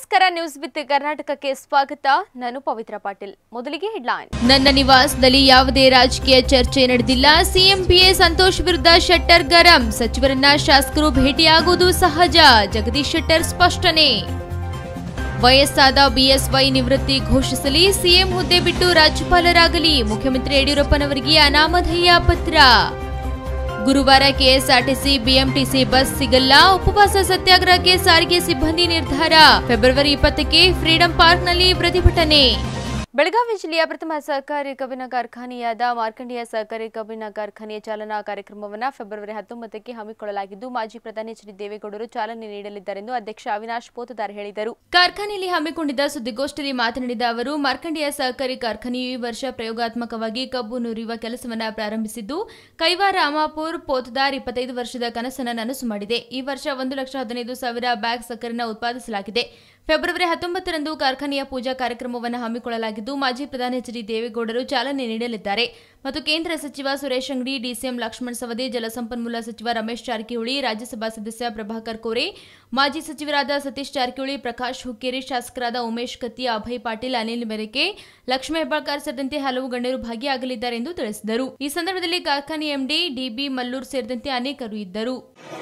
ನಮಸ್ಕಾರ news with ಕರ್ನಾಟಕಕ್ಕೆ ಸ್ವಾಗತ ನಾನು ಪವಿತ್ರ ಪಾಟೀಲ್ ಮೊದಲಿಗೆ ಹೆಡ್ಲೈನ್ ನನ್ನ ನಿವಾಸದಲ್ಲಿ ಯಾವುದೇ ರಾಜಕೀಯ ಚರ್ಚೆ ನಡೆದಿಲ್ಲ ಸಿಎಂ ಪಿಎ ಸಂತೋಷ್ ವಿರುದ್ಧ ಶೆಟ್ಟರ್ ಗರಂ ಸಚಿವರನ್ನ ಶಾಸಕರು ಭೇಟಿಯಾಗುವುದು ಸಹಜ ಜಗದೀಶ್ ಶೆಟ್ಟರ್ ಸ್ಪಷ್ಟನೆ ವಯಸ್ಸಾದ ಬಿಎಸ್ವೈ ನಿವೃತ್ತಿ ಘೋಷಿಸಲಿ ಸಿಎಂ ಹುದ್ದೆ ಬಿಟ್ಟು ರಾಜ್ಯಪಾಲರಾಗಲಿ ಮುಖ್ಯಮಂತ್ರಿ ಯಡಿಯೂರಪ್ಪನವರಿಗೆ ಅನಾಮಧೇಯ ಪತ್ರ ಗುರುವಾರ ಕೆಎಸ್ಆರ್ಟಿಸಿ ಬಿಎಂಟಿಸಿ ಬಸ್ ಸಿಗಲ್ಲ ಉಪವಾಸ ಸತ್ಯಾಗ್ರಹಕ್ಕೆ ಸಾರಿಗೆ ಸಿಬ್ಬಂದಿ ನಿರ್ಧಾರ ಫೆಬ್ರವರಿ ಇಪ್ಪತ್ತಕ್ಕೆ ಫ್ರೀಡಂ ಪಾರ್ಕ್ನಲ್ಲಿ ಪ್ರತಿಭಟನೆ ಬೆಳಗಾವಿ ಜಿಲ್ಲೆಯ ಪ್ರಥಮ ಸಹಕಾರಿ ಕಬ್ಬಿನ ಕಾರ್ಖಾನೆಯಾದ ಮಾರ್ಕಂಡಿಯ ಸಹಕಾರಿ ಕಬ್ಬಿನ ಕಾರ್ಖಾನೆಯ ಚಾಲನಾ ಕಾರ್ಯಕ್ರಮವನ್ನು ಫೆಬ್ರವರಿ ಹತ್ತೊಂಬತ್ತಕ್ಕೆ ಹಮ್ಮಿಕೊಳ್ಳಲಾಗಿದ್ದು ಮಾಜಿ ಪ್ರಧಾನಿ ಎಚ್ ಡಿ ದೇವೇಗೌಡರು ಚಾಲನೆ ನೀಡಲಿದ್ದಾರೆಂದು ಅಧ್ಯಕ್ಷ ಅವಿನಾಶ್ ಪೋತದಾರ್ ಹೇಳಿದರು ಕಾರ್ಖಾನೆಯಲ್ಲಿ ಹಮ್ಮಿಕೊಂಡಿದ್ದ ಸುದ್ದಿಗೋಷ್ಠಿಯಲ್ಲಿ ಮಾತನಾಡಿದ ಅವರು ಮಾರ್ಕಂಡಿಯ ಸಹಕಾರಿ ಕಾರ್ಖಾನೆಯು ಈ ವರ್ಷ ಪ್ರಯೋಗಾತ್ಮಕವಾಗಿ ಕಬ್ಬು ನುರಿಯುವ ಕೆಲಸವನ್ನು ಪ್ರಾರಂಭಿಸಿದ್ದು ಕೈವಾರ ಅಮಾಪುರ್ ಪೋತದಾರ್ ಇಪ್ಪತ್ತೈದು ವರ್ಷದ ಕನಸನ್ನು ನನಸು ಮಾಡಿದೆ ಈ ವರ್ಷ ಒಂದು ಲಕ್ಷ ಹದಿನೈದು ಸಾವಿರ ಬ್ಯಾಗ್ ಸಕ್ಕರೆನ ಉತ್ಪಾದಿಸಲಾಗಿದೆ ಫೆಬ್ರವರಿ ಹತ್ತೊಂಬತ್ತರಂದು ಕಾರ್ಖಾನೆಯ ಪೂಜಾ ಕಾರ್ಯಕ್ರಮವನ್ನು ಹಮ್ಮಿಕೊಳ್ಳಲಾಗಿದ್ದು ಮಾಜಿ ಪ್ರಧಾನಿ ಎಚ್ ಡಿ ದೇವೇಗೌಡರು ಚಾಲನೆ ನೀಡಲಿದ್ದಾರೆ ಮತ್ತು ಕೇಂದ್ರ ಸಚಿವ ಸುರೇಶ್ ಅಂಗಡಿ ಡಿಸಿಎಂ ಲಕ್ಷ್ಮಣ್ ಸವದಿ ಜಲಸಂಪನ್ಮೂಲ ಸಚಿವ ರಮೇಶ್ ಜಾರಕಿಹೊಳಿ ರಾಜ್ಯಸಭಾ ಸದಸ್ಯ ಪ್ರಭಾಕರ್ ಕೋರೆ ಮಾಜಿ ಸಚಿವರಾದ ಸತೀಶ್ ಜಾರಕಿಹೊಳಿ ಪ್ರಕಾಶ್ ಹುಕ್ಕೇರಿ ಶಾಸಕರಾದ ಉಮೇಶ್ ಕತ್ತಿ ಅಭಯ್ ಪಾಟೀಲ್ ಅನಿಲ್ ಮೆರಕೆ ಲಕ್ಷ್ಮೀ ಹೆಬ್ಬಾಳ್ಕರ್ ಸೇರಿದಂತೆ ಹಲವು ಗಣ್ಯರು ಭಾಗಿಯಾಗಲಿದ್ದಾರೆ ಎಂದು ತಿಳಿಸಿದರು ಈ ಸಂದರ್ಭದಲ್ಲಿ ಕಾರ್ಖಾನೆ ಎಂಡಿ ಡಿಬಿ ಮಲ್ಲೂರ್ ಸೇರಿದಂತೆ ಅನೇಕರು ಇದ್ದರು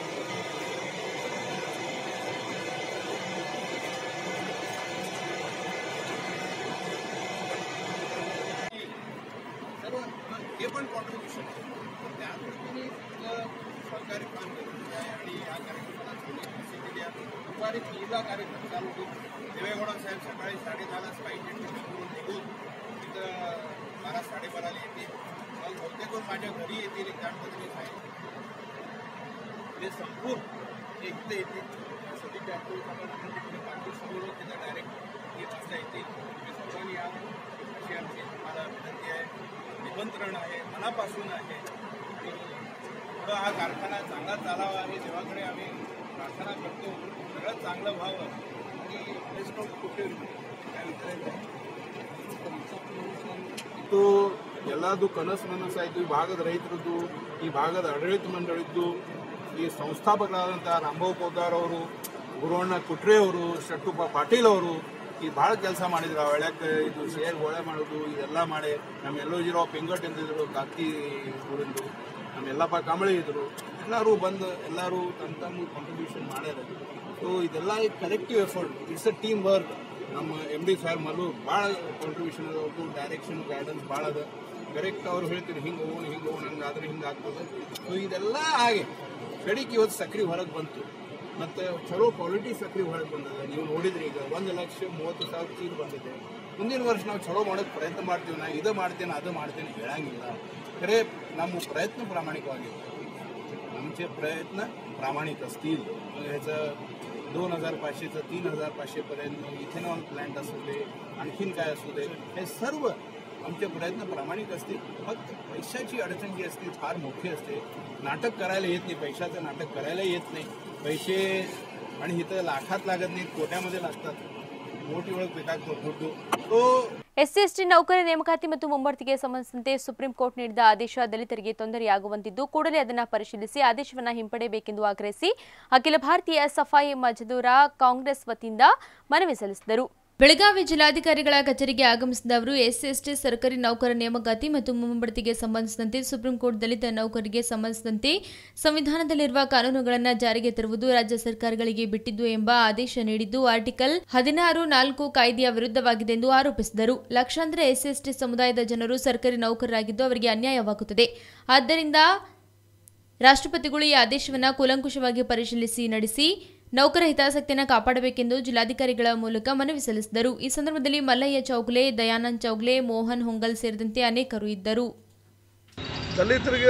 सर्व हे पण कॉन्ट्रीब्युशन आहे तर त्या दृष्टीने इथलं सहकारी काम गरजेचं आहे आणि या कार्यक्रमाला चांगली प्रसिद्धी द्या दुपारी तीनला कार्यक्रम चालू होईल देवेगौडा साहेब सकाळी साडेदहालाच पाहिजे करून निघून तिथं बारा साडेबाराला येतील मग बहुतेक करून माझ्या घरी येतील एक आठ मी सांगितलं ते संपूर्ण एक ते येतील सगळी त्यापूर्वी आपण आपण तिकडे पाठी समोर तिथं डायरेक्ट एक वाजता येतील तुम्ही सर्वांनी यावं अशी आमची तुम्हाला विनंती आहे निमंत्रण आहे मनापासून आहे की पुढं हा कारखाना चांगला चालावा हे देवाकडे आम्ही प्रार्थना करतो सगळं चांगलं व्हावं आणि बेस्ट ऑफ कुठे काय विचारायचं ಇದು ಎಲ್ಲದು ಕನಸು ನನಸಾಯಿತು ಈ ಭಾಗದ ರೈತರದ್ದು ಈ ಭಾಗದ ಆಡಳಿತ ಮಂಡಳಿದ್ದು ಈ ಸಂಸ್ಥಾಪಕರಾದಂಥ ರಾಮಭಾವ್ ಪೋದಾರ್ ಅವರು ಗುರುವಣ್ಣ ಕುಟ್ರೆ ಅವರು ಶಟ್ಟುಪ್ಪ ಪಾಟೀಲ್ ಅವರು ಈ ಭಾಳ ಕೆಲಸ ಮಾಡಿದ್ರು ಆ ಒಳ್ಯಾಕ ಇದು ಶೇರ್ ಒಳೆ ಮಾಡೋದು ಇದೆಲ್ಲ ಮಾಡಿ ನಮ್ಮ ಎಲ್ಲೋಜಿರೋ ಪೆಂಗಟ್ ಎಂದಿದ್ರು ಕಾಕಿ ಊರಿಂದು ನಮ್ಮ ಎಲ್ಲಪ್ಪ ಕಾಂಬಳಿ ಇದ್ರು ಎಲ್ಲರೂ ಬಂದು ಎಲ್ಲರೂ ತಮ್ಮ ತಮ್ಮ ಕಾಂಟ್ರಿಬ್ಯೂಷನ್ ಮಾಡ್ಯಾರ ಸೊ ಇದೆಲ್ಲ collective effort it's a team work ನಮ್ಮ ಎಮ್ ಡಿ ಸಾಹೇಬ್ ಮಲ್ಲು ಭಾಳ ಕಾಂಟ್ರಿಬ್ಯೂಷನ್ ಅದ ಅವ್ರದ್ದು ಡೈರೆಕ್ಷನ್ ಗೈಡೆನ್ಸ್ ಭಾಳ ಅದ ಕರೆಕ್ಟ್ ಅವ್ರು ಹೇಳ್ತೀರಿ ಹಿಂಗೆ ಹೋಗೋಣ ಹಿಂಗೆ ಹೋಗೋಣ ಹಂಗಾದ್ರೆ ಹಿಂಗೆ ಆಗ್ತದೆ ಸೊ ಇದೆಲ್ಲ ಹಾಗೆ ಕಡಿಕೆ ಇವತ್ತು ಸಕ್ರೆ ಹೊರಗೆ ಬಂತು ಮತ್ತು ಚಲೋ ಕ್ವಾಲಿಟಿ ಸಕ್ರೆ ಹೊರಗೆ ಬಂದಿದೆ ನೀವು ನೋಡಿದ್ರಿ ಈಗ ಒಂದು ಲಕ್ಷ ಮೂವತ್ತು ಸಾವಿರ ಚೀಲ ಬಂದಿದೆ ಮುಂದಿನ ವರ್ಷ ನಾವು ಚಲೋ ಮಾಡೋಕ್ಕೆ ಪ್ರಯತ್ನ ಮಾಡ್ತೀವಿ ನಾ ಇದು ಮಾಡ್ತೇನೆ ಅದು ಮಾಡ್ತೇನೆ ಹೇಳಂಗಿಲ್ಲ ಖರೆ ನಮ್ಮ प्रयत्न प्रामाणिकवागे आमचे प्रयत्न प्रामाणिक असतील ह्याचं दोन हजार पाचशेचं तीन हजार पाचशेपर्यंत इथेनॉल प्लॅन्ट असू दे आणखीन काय असू दे हे सर्व आमचे प्रयत्न प्रामाणिक असतील फक्त पैशाची अडचण जी असते फार मोठी असते नाटक करायला येत नाही पैशाचं नाटक करायला येत नाही पैसे आणि इथं लाखात लागत नाहीत कोट्यामध्ये लागतात मोठी ओळख ಬೇಕಾಗ್ತದೆ ದುಡ್ಡು तो ಎಸ್ಸಿ ಎಸ್ಟಿ ನೌಕರ ನೇಮಕಾತಿ ಮತ್ತು ಮುಂಬಡ್ತಿಗೆ ಸಂಬಂಧಿಸಿದಂತೆ ಸುಪ್ರೀಂ ಕೋರ್ಟ್ ನೀಡಿದ ಆದೇಶ ದಲಿತರಿಗೆ ತೊಂದರೆಯಾಗುವಂತಿದ್ದು ಕೂಡಲೇ ಅದನ್ನು ಪರಿಶೀಲಿಸಿ ಆದೇಶವನ್ನು ಹಿಂಪಡೆಯಬೇಕೆಂದು ಆಗ್ರಹಿಸಿ ಅಖಿಲ ಭಾರತೀಯ ಸಫಾಯಿ ಮಜದೂರ ಕಾಂಗ್ರೆಸ್ ವತಿಯಿಂದ ಮನವಿ ಸಲ್ಲಿಸಿದರು ಬೆಳಗಾವಿ ಜಿಲ್ಲಾಧಿಕಾರಿಗಳ ಕಚೇರಿಗೆ ಆಗಮಿಸಿದ ಅವರು ಎಸ್ಎಸ್ಟಿ ಸರ್ಕಾರಿ ನೌಕರ ನೇಮಕಾತಿ ಮತ್ತು ಮುಂಬಡ್ತಿಗೆ ಸಂಬಂಧಿಸಿದಂತೆ ಸುಪ್ರೀಂ ಕೋರ್ಟ್ ದಲಿತ ನೌಕರರಿಗೆ ಸಂಬಂಧಿಸಿದಂತೆ ಸಂವಿಧಾನದಲ್ಲಿರುವ ಕಾನೂನುಗಳನ್ನು ಜಾರಿಗೆ ತರುವುದು ರಾಜ್ಯ ಸರ್ಕಾರಗಳಿಗೆ ಬಿಟ್ಟಿದ್ದು ಎಂಬ ಆದೇಶ ನೀಡಿದ್ದು ಆರ್ಟಿಕಲ್ ಹದಿನಾರು ನಾಲ್ಕು ಕಾಯ್ದೆಯ ವಿರುದ್ಧವಾಗಿದೆ ಎಂದು ಆರೋಪಿಸಿದರು ಲಕ್ಷಾಂತರ ಎಸ್ಎಸ್ಟಿ ಸಮುದಾಯದ ಜನರು ಸರ್ಕಾರಿ ನೌಕರರಾಗಿದ್ದು ಅವರಿಗೆ ಅನ್ಯಾಯವಾಗುತ್ತದೆ ಆದ್ದರಿಂದ ರಾಷ್ಟ್ರಪತಿಗಳು ಈ ಆದೇಶವನ್ನು ಕೂಲಂಕುಷವಾಗಿ ಪರಿಶೀಲಿಸಿ ನಡೆಸಿ ನೌಕರ ಹಿತಾಸಕ್ತಿಯನ್ನು ಕಾಪಾಡಬೇಕೆಂದು ಜಿಲ್ಲಾಧಿಕಾರಿಗಳ ಮೂಲಕ ಮನವಿ ಸಲ್ಲಿಸಿದರು ಈ ಸಂದರ್ಭದಲ್ಲಿ ಮಲ್ಲಯ್ಯ ಚೌಗ್ಲೆ ದಯಾನಂದ್ ಚೌಗ್ಲೆ ಮೋಹನ್ ಹೊಂಗಲ್ ಸೇರಿದಂತೆ ಅನೇಕರು ಇದ್ದರು ದಲಿತರಿಗೆ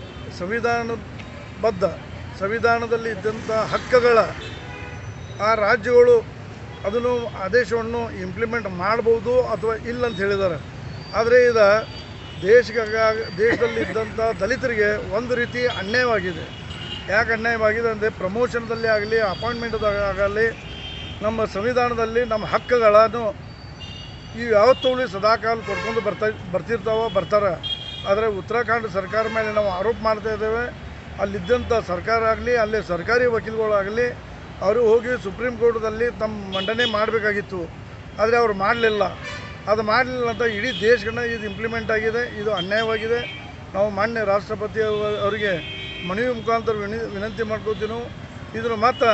ಸಂವಿಧಾನಬದ್ಧ ಸಂವಿಧಾನದಲ್ಲಿ ಇದ್ದಂಥ ಹಕ್ಕುಗಳ ಆ ರಾಜ್ಯಗಳು ಅದನ್ನು ಆದೇಶವನ್ನು ಇಂಪ್ಲಿಮೆಂಟ್ ಮಾಡ್ಬೋದು ಅಥವಾ ಇಲ್ಲ ಅಂತ ಹೇಳಿದ್ದಾರೆ ಆದರೆ ಇದು ದೇಶಕ್ಕೆ ದೇಶದಲ್ಲಿ ಇದ್ದಂಥ ದಲಿತರಿಗೆ ಒಂದು ರೀತಿ ಅನ್ಯಾಯವಾಗಿದೆ ಯಾಕೆ ಅನ್ಯಾಯವಾಗಿದೆ ಅಂದರೆ ಪ್ರಮೋಷನ್ದಲ್ಲಿ ಆಗಲಿ ಅಪಾಯಿಂಟ್ಮೆಂಟ್ದಾಗಲಿ ನಮ್ಮ ಸಂವಿಧಾನದಲ್ಲಿ ನಮ್ಮ ಹಕ್ಕುಗಳನ್ನು ಇವು ಯಾವತ್ತೂ ಸದಾಕಾಲ ಕೊಡ್ಕೊಂಡು ಬರ್ತಾ ಬರ್ತಿರ್ತಾವ ಬರ್ತಾರೆ ಆದರೆ ಉತ್ತರಾಖಂಡ್ ಸರ್ಕಾರ ಮೇಲೆ ನಾವು ಆರೋಪ ಮಾಡ್ತಾ ಇದ್ದೇವೆ ಅಲ್ಲಿದ್ದಂಥ ಸರ್ಕಾರ ಆಗಲಿ ಅಲ್ಲಿ ಸರ್ಕಾರಿ ವಕೀಲಗಳಾಗಲಿ ಅವರು ಹೋಗಿ ಸುಪ್ರೀಂ ಕೋರ್ಟ್ದಲ್ಲಿ ತಮ್ಮ ಮಂಡನೆ ಮಾಡಬೇಕಾಗಿತ್ತು ಆದರೆ ಅವರು ಮಾಡಲಿಲ್ಲ ಅದು ಮಾಡಲಿಲ್ಲ ಅಂತ ಇಡೀ ದೇಶಗಳನ್ನ ಇದು ಇಂಪ್ಲಿಮೆಂಟ್ ಆಗಿದೆ ಇದು ಅನ್ಯಾಯವಾಗಿದೆ ನಾವು ಮಾನ್ಯ ರಾಷ್ಟ್ರಪತಿ ಅವ- ಅವರಿಗೆ ಮನವಿ ಮುಖಾಂತರ ವಿನಿ ವಿನಂತಿ ಮಾಡ್ಕೋತೀವಿ ಇದನ್ನು ಮತ್ತು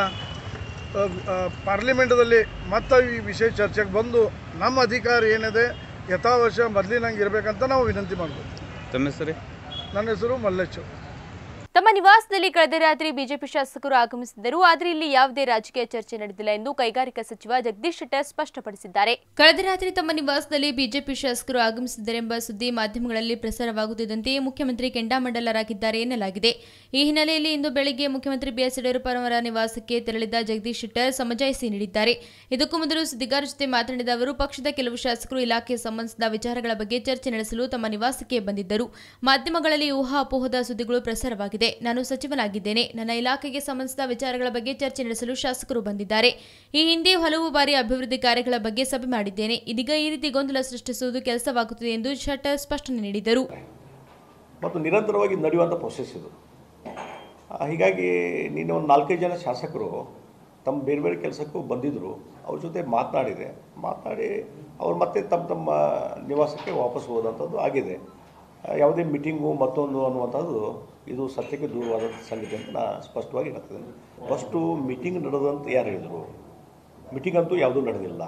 ಪಾರ್ಲಿಮೆಂಟದಲ್ಲಿ ಮತ್ತೆ ಈ ವಿಷಯ ಚರ್ಚೆಗೆ ಬಂದು ನಮ್ಮ ಅಧಿಕಾರ ಏನಿದೆ ಯಥಾವಶ ಮೊದಲಿನಂಗೆ ಇರಬೇಕಂತ ನಾವು ವಿನಂತಿ ಮಾಡ್ಬೋದು ತಮ್ಮ ಹೆಸರು ನನ್ನ ಹೆಸರು ಮಲ್ಲೇಶು ತಮ್ಮ ನಿವಾಸದಲ್ಲಿ ಕಳೆದ ರಾತ್ರಿ ಬಿಜೆಪಿ ಶಾಸಕರು ಆಗಮಿಸಿದ್ದರು ಆದರೆ ಇಲ್ಲಿ ಯಾವುದೇ ರಾಜಕೀಯ ಚರ್ಚೆ ನಡೆದಿಲ್ಲ ಎಂದು ಕೈಗಾರಿಕಾ ಸಚಿವ ಜಗದೀಶ್ ಶೆಟ್ಟರ್ ಸ್ಪಷ್ಟಪಡಿಸಿದ್ದಾರೆ ಕಳೆದ ರಾತ್ರಿ ತಮ್ಮ ನಿವಾಸದಲ್ಲಿ ಬಿಜೆಪಿ ಶಾಸಕರು ಆಗಮಿಸಿದ್ದರೆಂಬ ಸುದ್ದಿ ಮಾಧ್ಯಮಗಳಲ್ಲಿ ಪ್ರಸಾರವಾಗುತ್ತಿದ್ದಂತೆ ಮುಖ್ಯಮಂತ್ರಿ ಕೆಂಡಾಮಂಡಲರಾಗಿದ್ದಾರೆ ಎನ್ನಲಾಗಿದೆ ಈ ಹಿನ್ನೆಲೆಯಲ್ಲಿ ಇಂದು ಬೆಳಗ್ಗೆ ಮುಖ್ಯಮಂತ್ರಿ ಬಿಎಸ್ ಯಡಿಯೂರಪ್ಪರವರ ನಿವಾಸಕ್ಕೆ ತೆರಳಿದ ಜಗದೀಶ್ ಶೆಟ್ಟರ್ ಸಮಜಾಯಿಸಿ ನೀಡಿದ್ದಾರೆ ಇದಕ್ಕೂ ಮೊದಲು ಸುದ್ದಿಗಾರರ ಜೊತೆ ಮಾತನಾಡಿದ ಅವರು ಪಕ್ಷದ ಕೆಲವು ಶಾಸಕರು ಇಲಾಖೆ ಸಂಬಂಧಿಸಿದ ವಿಚಾರಗಳ ಬಗ್ಗೆ ಚರ್ಚೆ ನಡೆಸಲು ತಮ್ಮ ನಿವಾಸಕ್ಕೆ ಬಂದಿದ್ದರು ಮಾಧ್ಯಮಗಳಲ್ಲಿ ಊಹಾಪೋಹದ ಸುದ್ದಿಗಳು ಪ್ರಸಾರವಾಗಿದೆ ನಾನು ಸಚಿವನಾಗಿದ್ದೇನೆ ನನ್ನ ಇಲಾಖೆಗೆ ಸಂಬಂಧಿಸಿದ ವಿಚಾರಗಳ ಬಗ್ಗೆ ಚರ್ಚೆ ನಡೆಸಲು ಶಾಸಕರು ಬಂದಿದ್ದಾರೆ ಈ ಹಿಂದೆ ಹಲವು ಬಾರಿ ಅಭಿವೃದ್ಧಿ ಕಾರ್ಯಗಳ ಬಗ್ಗೆ ಸಭೆ ಮಾಡಿದ್ದೇನೆ ಇದೀಗ ಈ ರೀತಿ ಗೊಂದಲ ಸೃಷ್ಟಿಸುವುದು ಕೆಲಸವಾಗುತ್ತದೆ ಎಂದು ಶೆಟ್ಟರ್ ಸ್ಪಷ್ಟನೆ ನೀಡಿದರು ಮತ್ತು ನಿರಂತರವಾಗಿ ನಡೆಯುವಂಥ ಪ್ರೊಸೆಸ್ ಇದು ಆ, ಹೀಗಾಗಿ ನಿನ್ನೆ ಒಂದು ನಾಲ್ಕೈದು ಜನ ಶಾಸಕರು ತಮ್ಮ ಬೇರೆ ಬೇರೆ ಕೆಲಸಕ್ಕೂ ಬಂದಿದ್ದರು ಅವ್ರ ಜೊತೆ ಮಾತನಾಡಿದೆ ಮಾತನಾಡಿ ಅವ್ರು ಮತ್ತೆ ತಮ್ಮ ತಮ್ಮ ನಿವಾಸಕ್ಕೆ ವಾಪಸ್ ಹೋದಂಥದ್ದು ಆಗಿದೆ ಆ, ಯಾವುದೇ ಮೀಟಿಂಗು ಮತ್ತೊಂದು ಅನ್ನುವಂಥದ್ದು ಇದು ಸತ್ಯಕ್ಕೆ ದೂರವಾದಂಥ ಸಂಗತಿ ಅಂತ ನಾ ಸ್ಪಷ್ಟವಾಗಿ ಹೇಳ್ತಿದ್ದೇನೆ ಫಸ್ಟು ಮೀಟಿಂಗ್ ನಡೆದಂತ ಯಾರು ಹೇಳಿದರು ಮೀಟಿಂಗ್ ಅಂತೂ ಯಾವುದೂ ನಡೆದಿಲ್ಲ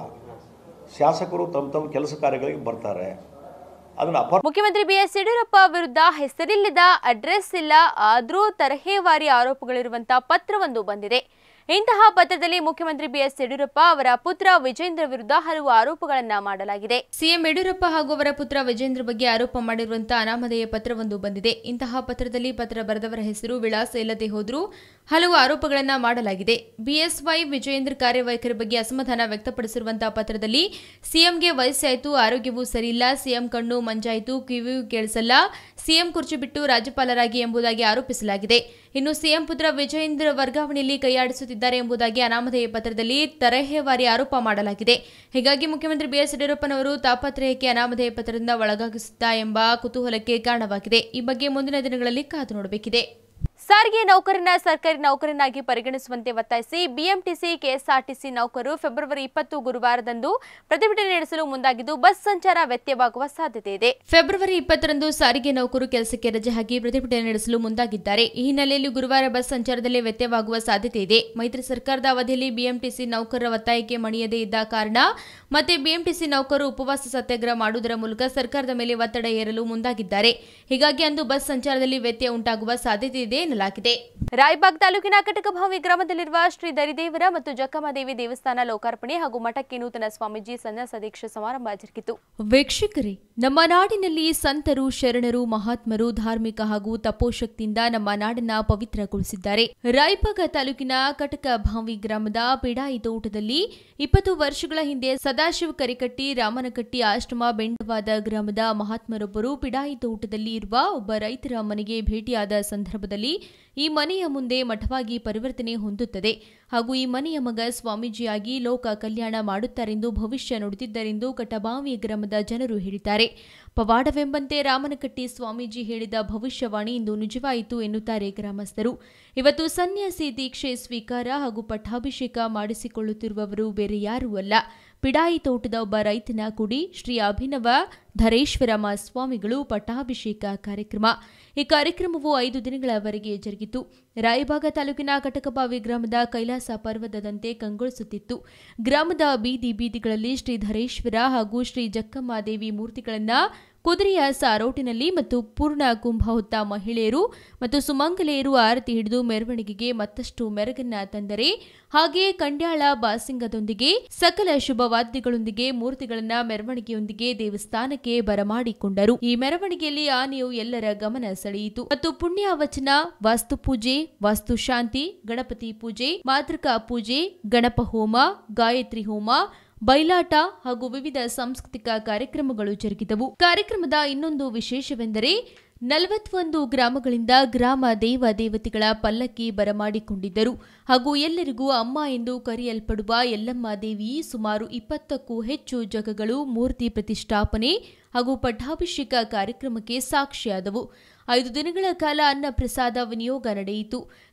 ಶಾಸಕರು ತಮ್ಮ ತಮ್ಮ ಕೆಲಸ ಕಾರ್ಯಗಳಿಗೆ ಬರ್ತಾರೆ ಅದನ್ನು ಅಪ ಮುಖ್ಯಮಂತ್ರಿ ಬಿಎಸ್ ಯಡಿಯೂರಪ್ಪ ವಿರುದ್ಧ ಹೆಸರಿಲ್ಲದ ಅಡ್ರೆಸ್ ಇಲ್ಲ ಆದರೂ ತರಹೇವಾರಿ ಆರೋಪಗಳಿರುವಂತಹ ಪತ್ರವೊಂದು ಬಂದಿದೆ ಇಂತಹ ಪತ್ರದಲ್ಲಿ ಮುಖ್ಯಮಂತ್ರಿ ಬಿಎಸ್ ಯಡಿಯೂರಪ್ಪ ಅವರ ಪುತ್ರ ವಿಜೇಂದ್ರ ವಿರುದ್ಧ ಹಲವು ಆರೋಪಗಳನ್ನ ಮಾಡಲಾಗಿದೆ ಸಿಎಂ ಯಡಿಯೂರಪ್ಪ ಹಾಗೂ ಅವರ ಪುತ್ರ ವಿಜೇಂದ್ರ ಬಗ್ಗೆ ಆರೋಪ ಮಾಡಿರುವಂತಹ ಅನಾಮಧೇಯ ಪತ್ರವೊಂದು ಬಂದಿದೆ ಇಂತಹ ಪತ್ರದಲ್ಲಿ ಪತ್ರ ಬರೆದವರ ಹೆಸರು ವಿಳಾಸ ಇಲ್ಲದೆ ಹೋದರೂ ಹಲವು ಆರೋಪಗಳನ್ನ ಮಾಡಲಾಗಿದೆ ಬಿಎಸ್ವೈ ವಿಜಯೇಂದ್ರ ಕಾರ್ಯವೈಖರಿ ಬಗ್ಗೆ ಅಸಮಾಧಾನ ವ್ಯಕ್ತಪಡಿಸಿರುವಂತಹ ಪತ್ರದಲ್ಲಿ ಸಿಎಂಗೆ ವಯಸ್ಸಾಯಿತು ಆರೋಗ್ಯವೂ ಸರಿಯಿಲ್ಲ ಸಿಎಂ ಕಣ್ಣು ಮಂಜಾಯಿತು ಕಿವಿಯೂ ಕೇಳಿಸಲ್ಲ ಸಿಎಂ ಕುರ್ಚಿ ಬಿಟ್ಟು ರಾಜ್ಯಪಾಲರಾಗಿ ಎಂಬುದಾಗಿ ಆರೋಪಿಸಲಾಗಿದೆ ಇನ್ನು ಸಿಎಂ ಪುತ್ರ ವಿಜಯೇಂದ್ರ ವರ್ಗಾವಣೆಯಲ್ಲಿ ಕೈಯಾಡಿಸುತ್ತಿದ್ದಾರೆ ಎಂಬುದಾಗಿ ಅನಾಮಧೇಯ ಪತ್ರದಲ್ಲಿ ತರಹೇವಾರಿ ಆರೋಪ ಮಾಡಲಾಗಿದೆ ಹೀಗಾಗಿ ಮುಖ್ಯಮಂತ್ರಿ ಬಿಎಸ್ ಯಡಿಯೂರಪ್ಪನವರು ತಾಪತ್ರಯಕ್ಕೆ ಅನಾಮಧೇಯ ಪತ್ರದಿಂದ ಒಳಗಾಗಿಸುತ್ತಾ ಎಂಬ ಕುತೂಹಲಕ್ಕೆ ಕಾರಣವಾಗಿದೆ ಈ ಬಗ್ಗೆ ಮುಂದಿನ ದಿನಗಳಲ್ಲಿ ಕಾದು ನೋಡಬೇಕಿದೆ ಸಾರಿಗೆ ನೌಕರನ ಸರ್ಕಾರಿ ನೌಕರನಾಗಿ ಪರಿಗಣಿಸುವಂತೆ ಒತ್ತಾಯಿಸಿ ಬಿಎಂಟಿಸಿ ಕೆಎಸ್ಆರ್ಟಿಸಿ ನೌಕರರು ಫೆಬ್ರವರಿ ಇಪ್ಪತ್ತು ಗುರುವಾರದಂದು ಪ್ರತಿಭಟನೆ ನಡೆಸಲು ಮುಂದಾಗಿದ್ದು ಬಸ್ ಸಂಚಾರ ವ್ಯತ್ಯವಾಗುವ ಸಾಧ್ಯತೆ ಇದೆ ಫೆಬ್ರವರಿ ಇಪ್ಪತ್ತರಂದು ಸಾರಿಗೆ ನೌಕರು ಕೆಲಸಕ್ಕೆ ರಜೆ ಹಾಕಿ ಪ್ರತಿಭಟನೆ ನಡೆಸಲು ಮುಂದಾಗಿದ್ದಾರೆ ಈ ಹಿನ್ನೆಲೆಯಲ್ಲಿ ಗುರುವಾರ ಬಸ್ ಸಂಚಾರದಲ್ಲಿ ವ್ಯತ್ಯವಾಗುವ ಸಾಧ್ಯತೆ ಇದೆ ಮೈತ್ರಿ ಸರ್ಕಾರದ ಅವಧಿಯಲ್ಲಿ ಬಿಎಂಟಿಸಿ ನೌಕರರ ಒತ್ತಾಯಕ್ಕೆ ಮಣಿಯದೇ ಇದ್ದ ಕಾರಣ ಮತ್ತೆ ಬಿಎಂಟಿಸಿ ನೌಕರರು ಉಪವಾಸ ಸತ್ಯಾಗ್ರಹ ಮಾಡುವುದರ ಮೂಲಕ ಸರ್ಕಾರದ ಮೇಲೆ ಒತ್ತಡ ಹೇರಲು ಮುಂದಾಗಿದ್ದಾರೆ ಹೀಗಾಗಿ ಅಂದು ಬಸ್ ಸಂಚಾರದಲ್ಲಿ ವ್ಯತ್ಯಯ ಉಂಟಾಗುವ ಸಾಧ್ಯತೆ ಇದೆ ಎನ್ನಲಾಗಿದೆ ರಾಯಬಾಗ್ ತಾಲೂಕಿನ ಕಟಕಭಾವಿ ಗ್ರಾಮದಲ್ಲಿರುವ ಶ್ರೀ ದರಿದೇವರ ಮತ್ತು ಜಕ್ಕಮ್ಮದೇವಿ ದೇವಸ್ಥಾನ ಲೋಕಾರ್ಪಣೆ ಹಾಗೂ ಮಠಕ್ಕೆ ನೂತನ ಸ್ವಾಮೀಜಿ ಸನ್ಯಾಸ ದೀಕ್ಷಾ ಸಮಾರಂಭ ಜರುಗಿತು ವೀಕ್ಷಕರೇ ನಮ್ಮ ನಾಡಿನಲ್ಲಿ ಸಂತರು ಶರಣರು ಮಹಾತ್ಮರು ಧಾರ್ಮಿಕ ಹಾಗೂ ತಪೋಶಕ್ತಿಯಿಂದ ನಮ್ಮ ನಾಡನ್ನ ಪವಿತ್ರಗೊಳಿಸಿದ್ದಾರೆ ರಾಯಬಾಗ ತಾಲೂಕಿನ ಕಟಕ ಭಾವಿ ಗ್ರಾಮದ ಪಿಡಾಯಿ ತೋಟದಲ್ಲಿ ಇಪ್ಪತ್ತು ವರ್ಷಗಳ ಹಿಂದೆ ಸದಾಶಿವ ಕರಿಕಟ್ಟಿ ರಾಮನಕಟ್ಟಿ ಆಶ್ರಮ ಬೆಂಡವಾದ ಗ್ರಾಮದ ಮಹಾತ್ಮರೊಬ್ಬರು ಪಿಡಾಯಿ ತೋಟದಲ್ಲಿ ಇರುವ ಒಬ್ಬ ರೈತರ ಮನೆಗೆ ಭೇಟಿಯಾದ ಸಂದರ್ಭದಲ್ಲಿ ಈ ಮನೆಯ ಮುಂದೆ ಮಠವಾಗಿ ಪರಿವರ್ತನೆ ಹೊಂದುತ್ತದೆ ಹಾಗೂ ಈ ಮನೆಯ ಮಗ ಸ್ವಾಮೀಜಿಯಾಗಿ ಲೋಕ ಕಲ್ಯಾಣ ಮಾಡುತ್ತಾರೆಂದು ಭವಿಷ್ಯ ನುಡಿದಿದ್ದರೆಂದು ಕಟಬಾವಿ ಗ್ರಾಮದ ಜನರು ಹೇಳಿದ್ದಾರೆ ಪವಾಡವೆಂಬಂತೆ ರಾಮನಕಟ್ಟಿ ಸ್ವಾಮೀಜಿ ಹೇಳಿದ ಭವಿಷ್ಯವಾಣಿ ಇಂದು ನಿಜವಾಯಿತು ಎನ್ನುತ್ತಾರೆ ಗ್ರಾಮಸ್ಥರು ಇವತ್ತು ಸನ್ಯಾಸಿ ದೀಕ್ಷೆ ಸ್ವೀಕಾರ ಹಾಗೂ ಪಟ್ಟಾಭಿಷೇಕ ಮಾಡಿಸಿಕೊಳ್ಳುತ್ತಿರುವವರು ಬೇರೆ ಯಾರೂ ಅಲ್ಲ ಪಿಡಾಯಿ ತೋಟದ ಒಬ್ಬ ರೈತನ ಕುಡಿ ಶ್ರೀ ಅಭಿನವ ಧರೇಶ್ವರಮ ಸ್ವಾಮಿಗಳು ಪಟ್ಟಾಭಿಷೇಕ ಕಾರ್ಯಕ್ರಮ ಈ ಕಾರ್ಯಕ್ರಮವು ಐದು ದಿನಗಳವರೆಗೆ ಜರುಗಿತು ರಾಯಬಾಗ ತಾಲೂಕಿನ ಕಟಕಬಾವಿ ಗ್ರಾಮದ ಕೈಲಾಸ ಪರ್ವತದಂತೆ ಕಂಗೊಳಿಸುತ್ತಿತ್ತು ಗ್ರಾಮದ ಬೀದಿ ಬೀದಿಗಳಲ್ಲಿ ಶ್ರೀ ಧರೇಶ್ವರ ಹಾಗೂ ಶ್ರೀ ಜಕ್ಕಮ್ಮದೇವಿ ಮೂರ್ತಿಗಳನ್ನ ಕುದುರೆಯ ಸಾರೋಟಿನಲ್ಲಿ ಮತ್ತು ಪೂರ್ಣ ಕುಂಭ ಹೊತ್ತ ಮಹಿಳೆಯರು ಮತ್ತು ಸುಮಂಗಲೆಯರು ಆರತಿ ಹಿಡಿದು ಮೆರವಣಿಗೆಗೆ ಮತ್ತಷ್ಟು ಮೆರಗನ್ನ ತಂದರೆ ಹಾಗೆಯೇ ಕಂಡ್ಯಾಳ ಬಾಸಿಂಗದೊಂದಿಗೆ ಸಕಲ ಶುಭ ವಾದ್ಯಗಳೊಂದಿಗೆ ಮೂರ್ತಿಗಳನ್ನ ಮೆರವಣಿಗೆಯೊಂದಿಗೆ ದೇವಸ್ಥಾನಕ್ಕೆ ಬರಮಾಡಿಕೊಂಡರು ಈ ಮೆರವಣಿಗೆಯಲ್ಲಿ ಆನೆಯು ಎಲ್ಲರ ಗಮನ ಸೆಳೆಯಿತು ಮತ್ತು ಪುಣ್ಯಾವಚನ ವಾಸ್ತುಪೂಜೆ ವಾಸ್ತುಶಾಂತಿ ಗಣಪತಿ ಪೂಜೆ ಮಾತೃಕಾ ಪೂಜೆ ಗಣಪ ಹೋಮ ಗಾಯತ್ರಿ ಹೋಮ ಬಯಲಾಟ ಹಾಗೂ ವಿವಿಧ ಸಾಂಸ್ಕೃತಿಕ ಕಾರ್ಯಕ್ರಮಗಳು ಜರುಗಿದವು ಕಾರ್ಯಕ್ರಮದ ಇನ್ನೊಂದು ವಿಶೇಷವೆಂದರೆ ನಲವತ್ತೊಂದು ಗ್ರಾಮಗಳಿಂದ ಗ್ರಾಮ ದೇವ ದೇವತೆಗಳ ಪಲ್ಲಕ್ಕಿ ಬರಮಾಡಿಕೊಂಡಿದ್ದರು ಹಾಗೂ ಎಲ್ಲರಿಗೂ ಅಮ್ಮ ಎಂದು ಕರೆಯಲ್ಪಡುವ ಯಲ್ಲಮ್ಮ ದೇವಿ ಸುಮಾರು ಇಪ್ಪತ್ತಕ್ಕೂ ಹೆಚ್ಚು ಜಗಗಳು ಮೂರ್ತಿ ಪ್ರತಿಷ್ಠಾಪನೆ ಹಾಗೂ ಪಟ್ಟಾಭಿಷೇಕ ಕಾರ್ಯಕ್ರಮಕ್ಕೆ ಸಾಕ್ಷಿಯಾದವು ಐದು ದಿನಗಳ ಕಾಲ ಅನ್ನ ಪ್ರಸಾದ ವಿನಿಯೋಗ ನಡೆಯಿತು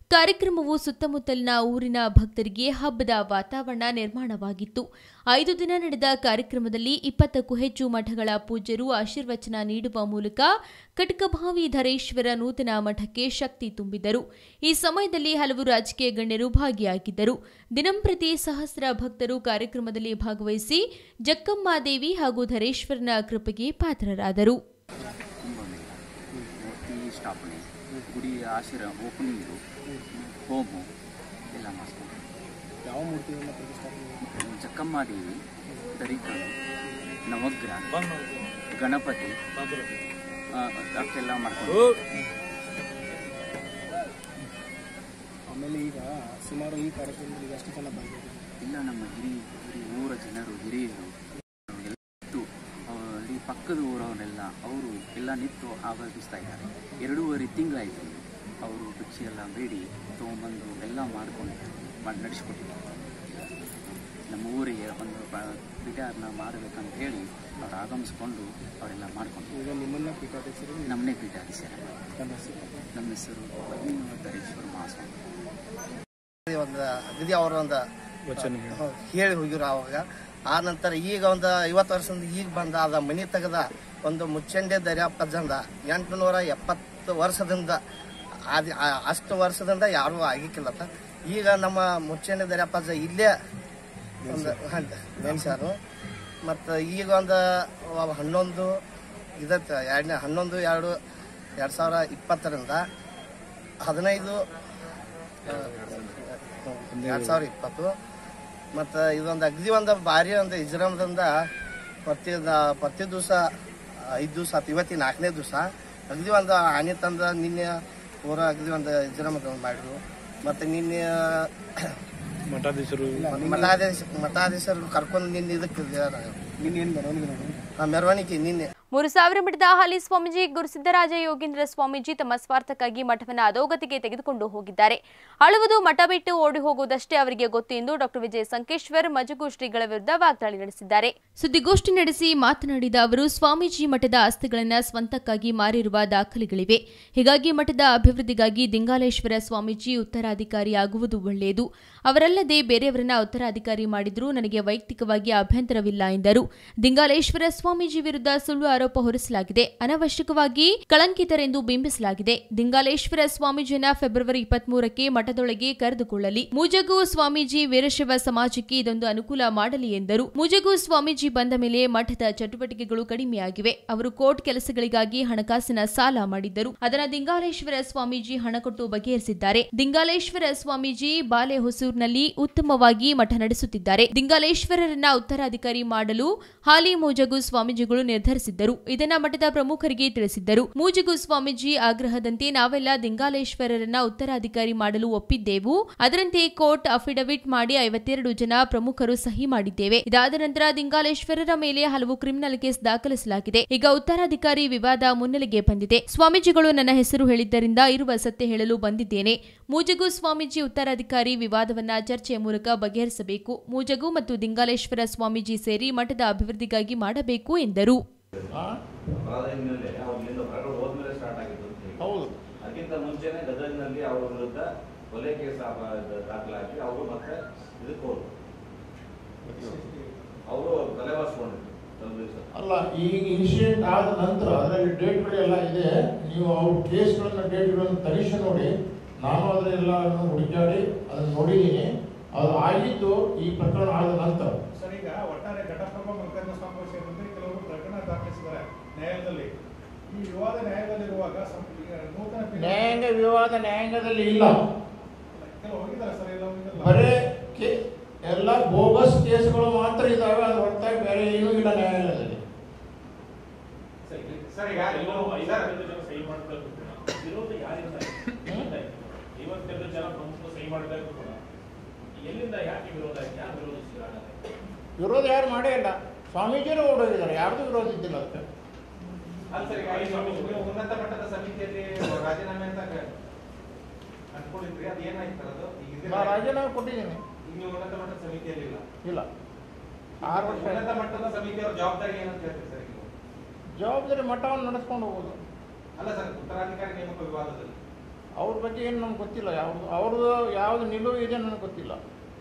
ಕಾರ್ಯಕ್ರಮವು ಸುತ್ತಮುತ್ತಲಿನ ಊರಿನ ಭಕ್ತರಿಗೆ ಹಬ್ಬದ ವಾತಾವರಣ ನಿರ್ಮಾಣವಾಗಿತ್ತು ಐದು ದಿನ ನಡೆದ ಕಾರ್ಯಕ್ರಮದಲ್ಲಿ ಇಪ್ಪತ್ತಕ್ಕೂ ಹೆಚ್ಚು ಮಠಗಳ ಪೂಜ್ಯರು ಆಶೀರ್ವಚನ ನೀಡುವ ಮೂಲಕ ಕಟಕಭಾವಿ ಧರೇಶ್ವರ ನೂತನ ಮಠಕ್ಕೆ ಶಕ್ತಿ ತುಂಬಿದರು ಈ ಸಮಯದಲ್ಲಿ ಹಲವು ರಾಜಕೀಯ ಗಣ್ಯರು ಭಾಗಿಯಾಗಿದ್ದರು ದಿನಂಪ್ರತಿ ಸಹಸ್ರ ಭಕ್ತರು ಕಾರ್ಯಕ್ರಮದಲ್ಲಿ ಭಾಗವಹಿಸಿ ಜಕ್ಕಮ್ಮಾದೇವಿ ಹಾಗೂ ಧರೇಶ್ವರನ ಕೃಪೆಗೆ ಪಾತ್ರರಾದರು ಕುಂಭಮೇಳ ಮೂರ್ತಿ ಸ್ಥಾಪನೆ ಗುಡಿ ಆಶೀರ ಓಪನಿಂಗು ಹೋಮು ಎಲ್ಲ ಮಾಡಿಸ್ಕೊಂಡು ಯಾವ ಮೂರ್ತಿಗಳನ್ನ ಪ್ರತಿಷ್ಠಾಪನೆ ಜಕ್ಕಮ್ಮಾದೇವಿ ದರಿಕರು ನವಗ್ರಹ ಗಣಪತಿ ಆ, ಅಷ್ಟೆಲ್ಲ ಮಾಡ್ಕೊಂಡು ಆಮೇಲೆ ಈಗ ಸುಮಾರು ಈ ಕಾರ್ಯಕ್ರಮದಲ್ಲಿ ಈಗ ಎಷ್ಟು ಜನ ಬಂದಿದೆ ಇಲ್ಲ ನಮ್ಮ ಹಿರಿ ಹಿರಿ ಊರ ಜನರು ಹಿರಿಯರು ಎಲ್ಲ ನಿಂತು ಆ, ಈ ಪಕ್ಕದ ಊರವರೆಲ್ಲ ಅವರು ಎಲ್ಲ ನಿಂತು ಆವರ್ತಿಸ್ತಾ ಇದ್ದಾರೆ ಎರಡೂವರೆ ತಿಂಗಳಾಯಿತು ಅವರು ಭಿಕ್ಷೆ ಎಲ್ಲ ಬೇಡಿ ತೊಗೊಂಬಂದು ಎಲ್ಲ ಮಾಡಿಕೊಂಡು ಮಾಡಿ ನಡೆಸ್ಕೊಟ್ಟಿದ್ದಾರೆ ನಮ್ಮ ಊರಿಗೆ ಒಂದು ಗಿಟಾರ್ನ ಮಾಡಬೇಕಂತ ಹೇಳಿ ಅವ್ರು ಆಗಮಿಸ್ಕೊಂಡು ಅವರೆಲ್ಲ ಮಾಡ್ಕೊಂಡು ಈಗ ನಿಮ್ಮನ್ನ ಪೀಠಾಧ್ಯಕ್ಷರು ನಮ್ಮನ್ನೇ ಪೀಠಾಧೀಶರ ನಮ್ಮ ಹೆಸರು ನಮ್ಮ ಹೆಸರು ಪದ್ಮಿನಿವತ್ತರೇಶ್ವರ ಮಹಾಸ್ವಾಮಿ ಒಂದು ಅಗದಿ ಅವ್ರ ಒಂದು ಹೌದು, ಹೇಳಿ ಹೋಗಿರು ಅವಾಗ ಆ ನಂತರ ಈಗ ಒಂದು ಐವತ್ತು ವರ್ಷದಿಂದ ಈಗ ಬಂದ ಅದ ಮನಿ ತೆಗೆದ ಒಂದು ಮುಚ್ಚಂಡೆ ದರ್ಯಾಪಜ್ಜಂದ ಎಂಟುನೂರ ಎಪ್ಪತ್ತು ವರ್ಷದಿಂದ ಆದಿ ಆ- ಅಷ್ಟು ವರ್ಷದಿಂದ ಯಾರೂ ಆಗಿಕ್ಕಿಲ್ಲತ್ತ ಈಗ ನಮ್ಮ ಮುಚ್ಚಂಡೆ ದರ್ಯಾಪಜ್ಜ ಇಲ್ಲೇ ಒಂದು ನೆನೆಸಾರು ಮತ್ತು ಈಗ ಒಂದು ಹನ್ನೊಂದು ಇದಕ್ಕೆ ಎರಡನೇ ಹನ್ನೊಂದು ಎರಡು ಎರಡು ಸಾವಿರ ಇಪ್ಪತ್ತರಿಂದ ಹದಿನೈದು ಎರಡು ಸಾವಿರ ಇಪ್ಪತ್ತು ಮತ್ತು ಇದೊಂದು ಅಗದಿ ಒಂದು ಭಾರಿ ಒಂದು ಇಜ್ರಾಮದಿಂದ ಪ್ರತಿ ದ- ಪ್ರತಿ ದಿವಸ ಐದು ದಿವಸ ಆತು ಇವತ್ತಿನ ನಾಲ್ಕನೇ ದಿವಸ ಅಗದಿ ಒಂದು ಆನೆ ತಂದ ನಿನ್ನೆ ಪೂರ ಅಗದಿ ಒಂದು ಇಜ್ರಾಮದ ಮಾಡಿದ್ರು ಮತ್ತು ನಿನ್ನೆ ಮಠಾಧೀಶರು ಮಠಾಧೀಶ ಮಠಾಧೀಶರು ಕರ್ಕೊಂಡು ನಿನ್ನೆ ಇದಕ್ಕೆ ನಿನ್ನೇನು ಮೆರವಣಿಗೆ ನೋಡಿ ಮೆರವಣಿಗೆ ನಿನ್ನೆ ಮೂರು ಸಾವಿರ ಮಠದ ಹಾಲಿ ಸ್ವಾಮೀಜಿ ಗುರುಸಿದ್ದರಾಜ ಯೋಗೇಂದ್ರ ಸ್ವಾಮೀಜಿ ತಮ್ಮ ಸ್ವಾರ್ಥಕ್ಕಾಗಿ ಮಠವನ್ನು ಅಧೋಗತಿಗೆ ತೆಗೆದುಕೊಂಡು ಹೋಗಿದ್ದಾರೆ ಅಳುವುದು ಮಠ ಬಿಟ್ಟು ಓಡಿ ಹೋಗುವುದಷ್ಟೇ ಅವರಿಗೆ ಗೊತ್ತು ಎಂದು ಡಾಕ್ಟರ್ ವಿಜಯ ಸಂಕೇಶ್ವರ್ ಮಜಗು ಶ್ರೀಗಳ ವಿರುದ್ಧ ವಾಗ್ದಾಳಿ ನಡೆಸಿದ್ದಾರೆ ಸುದ್ದಿಗೋಷ್ಠಿ ನಡೆಸಿ ಮಾತನಾಡಿದ ಅವರು ಸ್ವಾಮೀಜಿ ಮಠದ ಆಸ್ತಿಗಳನ್ನು ಸ್ವಂತಕ್ಕಾಗಿ ಮಾರಿರುವ ದಾಖಲೆಗಳಿವೆ ಹೀಗಾಗಿ ಮಠದ ಅಭಿವೃದ್ಧಿಗಾಗಿ ದಿಂಗಾಲೇಶ್ವರ ಸ್ವಾಮೀಜಿ ಉತ್ತರಾಧಿಕಾರಿಯಾಗುವುದು ಒಳ್ಳೆಯದು ಅವರಲ್ಲದೆ ಬೇರೆಯವರನ್ನ ಉತ್ತರಾಧಿಕಾರಿ ಮಾಡಿದ್ರೂ ನನಗೆ ವೈಯಕ್ತಿಕವಾಗಿ ಅಭ್ಯಂತರವಿಲ್ಲ ಎಂದರು ದಿಂಗಾಲೇಶ್ವರ ಸ್ವಾಮೀಜಿ ವಿರುದ್ಧ ಸುಳ್ಳು ಆರೋಪ ಹೊರಿಸಲಾಗಿದೆ ಅನವಶ್ಯಕವಾಗಿ ಕಳಂಕಿತರೆಂದು ಬಿಂಬಿಸಲಾಗಿದೆ ದಿಂಗಾಲೇಶ್ವರ ಸ್ವಾಮೀಜಿಯನ್ನ ಫೆಬ್ರವರಿ ಇಪ್ಪತ್ಮೂರಕ್ಕೆ ಮಠದೊಳಗೆ ಕರೆದುಕೊಳ್ಳಲಿ ಮೂಜಗು ಸ್ವಾಮೀಜಿ ವೀರಶೈವ ಸಮಾಜಕ್ಕೆ ಇದೊಂದು ಅನುಕೂಲ ಮಾಡಲಿ ಎಂದರು ಮೂಜಗು ಸ್ವಾಮೀಜಿ ಬಂದ ಮೇಲೆ ಮಠದ ಚಟುವಟಿಕೆಗಳು ಕಡಿಮೆಯಾಗಿವೆ ಅವರು ಕೋರ್ಟ್ ಕೆಲಸಗಳಿಗಾಗಿ ಹಣಕಾಸಿನ ಸಾಲ ಮಾಡಿದ್ದರು ಅದನ್ನ ದಿಂಗಾಲೇಶ್ವರ ಸ್ವಾಮೀಜಿ ಹಣ ಕೊಟ್ಟು ಬಗೆಹರಿಸಿದ್ದಾರೆ ದಿಂಗಾಲೇಶ್ವರ ಸ್ವಾಮೀಜಿ ಬಾಲೆ ಹೊಸೂರಿನಲ್ಲಿ ಉತ್ತಮವಾಗಿ ಮಠ ನಡೆಸುತ್ತಿದ್ದಾರೆ ದಿಂಗಾಲೇಶ್ವರರನ್ನ ಉತ್ತರಾಧಿಕಾರಿ ಮಾಡಲು ಹಾಲಿ ಮೂಜಗು ಸ್ವಾಮೀಜಿಗಳು ನಿರ್ಧರಿಸಿದ್ದರು ಇದನ್ನ ಮಠದ ಪ್ರಮುಖರಿಗೆ ತಿಳಿಸಿದ್ದರು ಮೂಜಗು ಸ್ವಾಮೀಜಿ ಆಗ್ರಹದಂತೆ ನಾವೆಲ್ಲ ದಿಂಗಾಲೇಶ್ವರರನ್ನ ಉತ್ತರಾಧಿಕಾರಿ ಮಾಡಲು ಒಪ್ಪಿದ್ದೆವು ಅದರಂತೆ ಕೋರ್ಟ್ ಅಫಿಡವಿಟ್ ಮಾಡಿ ಐವತ್ತೆರಡು ಜನ ಪ್ರಮುಖರು ಸಹಿ ಮಾಡಿದ್ದೇವೆ ಇದಾದ ನಂತರ ದಿಂಗಾಲೇಶ್ವರರ ಮೇಲೆ ಹಲವು ಕ್ರಿಮಿನಲ್ ಕೇಸ್ ದಾಖಲಿಸಲಾಗಿದೆ ಈಗ ಉತ್ತರಾಧಿಕಾರಿ ವಿವಾದ ಮುನ್ನೆಲೆಗೆ ಬಂದಿದೆ ಸ್ವಾಮೀಜಿಗಳು ನನ್ನ ಹೆಸರು ಹೇಳಿದ್ದರಿಂದ ಇರುವ ಸತ್ಯ ಹೇಳಲು ಬಂದಿದ್ದೇನೆ ಮೂಜಗು ಸ್ವಾಮೀಜಿ ಉತ್ತರಾಧಿಕಾರಿ ವಿವಾದವನ್ನ ಚರ್ಚೆಯ ಮೂಲಕ ಬಗೆಹರಿಸಬೇಕು ಮೂಜಗು ಮತ್ತು ದಿಂಗಾಲೇಶ್ವರ ಸ್ವಾಮೀಜಿ ಸೇರಿ ಮಠದ ಅಭಿವೃದ್ಧಿಗಾಗಿ ಮಾಡಬೇಕು ಎಂದರು ಹೌದು ಅದಕ್ಕಿಂತ ಮುಂಚೆನೆ ಗದಗಿನಲ್ಲಿ ಅವರ ವಿರುದ್ಧ ಕೊಲೆ ಕೇಸ್ ದಾಖಲಾಗಿ ಅವರು ಮತ್ತೆ ಇದಕ್ಕೆ ಹೋದ್ರು ಅವರು ತಲೆವಾಸ್ಕೊಂಡಿದ್ರು ಒಂದು ದಿವಸ ಅಲ್ಲ ಈಗ ಇನ್ಸಿಡೆಂಟ್ ಆದ ನಂತರ ಅದರಲ್ಲಿ ಡೇಟ್ಗಳೆಲ್ಲ ಇದೆ ನೀವು ಅವ್ರ ಕೇಸ್ಗಳನ್ನ ಡೇಟ್ಗಳನ್ನು ತರಿಸಿ ನೋಡಿ ನಾನು ಅದನ್ನೆಲ್ಲ ಹುಡುಕಾಡಿ ಅದನ್ನು ನೋಡಿದ್ದೀನಿ ಅದು ಆಗಿದ್ದು ಈ ಪ್ರಕರಣ ಆದ ನಂತರ ಸರ್ ಈಗ ಒಟ್ಟಾರೆ ಘಟಪ್ರಭಾ ಮಲ್ಕರ್ಣ ಸ್ವಾಮಿ ಸೇರಿದಂತೆ ಕೆಲವರು ಪ್ರಕರಣ ದಾಖಲಿಸಿದ್ದಾರೆ ನ್ಯಾಯಾಲಯದಲ್ಲಿ ಈ ವಿವಾದ ನ್ಯಾಯಾಲಯದಲ್ಲಿರುವಾಗ ಸಂ- ಈಗ ನೂತನ ಪೀಠ- ನ್ಯಾಯಾಂಗ ವಿವಾದ ನ್ಯಾಯಾಂಗದಲ್ಲಿ ಇಲ್ಲ ಕೆಲವು ಹೋಗಿದ್ದಾರೆ ಸರ್ ಎಲ್ಲ ಹೋಗಿದ್ದಲ್ಲ ಬರೇ ಕೇ ಎಲ್ಲ ಬೋಗಸ್ ಕೇಸ್ಗಳು ಮಾತ್ರ ಇದಾವೆ ಅದು ಹೊರತಾಗಿ ಬೇರೆ ಏನೂ ಇಲ್ಲ ನ್ಯಾಯಾಲಯದಲ್ಲಿ ಸರ್ ಈಗ ಎಲ್ಲರೂ ಐವತ್ತೆರಡು ಜನ ಸಹಿ ಮಾಡಬೇಕು ವಿರೋಧ ಯಾರಿಂದ ಐವತ್ತೆರಡು ಜನ ಪ್ರಮುಖರು ಸಹಿ ಮಾಡಬೇಕು ಕೂಡ ಎಲ್ಲಿಂದ ಯಾಕೆ ವಿರೋಧ ಯಾರು ವಿರೋಧಿಸಿದ್ದಾರೆ ವಿರೋಧ ಯಾರು ಮಾಡೇ ಇಲ್ಲ ಸ್ವಾಮೀಜಿಯವರು ಓಡೋಗಿದ್ದಾರೆ ಯಾರ್ದು ವಿರೋಧ ಇದ್ದಿಲ್ಲ ಅದಕ್ಕೆ ಅಲ್ಲ ಸರ್ ಈಗ ಈ ನೀವು ಉನ್ನತ ಮಟ್ಟದ ಸಮಿತಿಯಲ್ಲಿ ರಾಜೀನಾಮೆ ಅಂತ ಅನ್ಕೊಂಡಿದ್ರಿ ಅದು ಏನಾಯ್ತು ಅದು ಈಗ ಇದನ್ನ- ನಾ ರಾಜೀನಾಮೆ ಕೊಟ್ಟಿದ್ದೀನಿ ಈಗ ನೀವು ಉನ್ನತ ಮಟ್ಟದ ಸಮಿತಿಯಲ್ಲಿ ಇಲ್ಲ ಇಲ್ಲ ಆರು ವರ್ಷ ಉನ್ನತ ಮಟ್ಟದ ಸಮಿತಿಯವರ ಜವಾಬ್ದಾರಿ ಏನಂತ ಹೇಳ್ತೀರಿ ಸರ್ ಈಗ ಜವಾಬ್ದಾರಿ ಮಠವನ್ನು ನಡೆಸ್ಕೊಂಡು ಹೋಗೋದು ಅಲ್ಲ ಸರ್ ಉತ್ತರಾಧಿಕಾರಿ ನೇಮಕ ವಿವಾದದಲ್ಲಿ ಅವ್ರ ಬಗ್ಗೆ ಏನು ನಮ್ಗೆ ಗೊತ್ತಿಲ್ಲ ಯಾವುದು ಅವ್ರದ್ದು ಯಾವುದು ನಿಲುವು ಇದೆ ನನಗೆ ಗೊತ್ತಿಲ್ಲ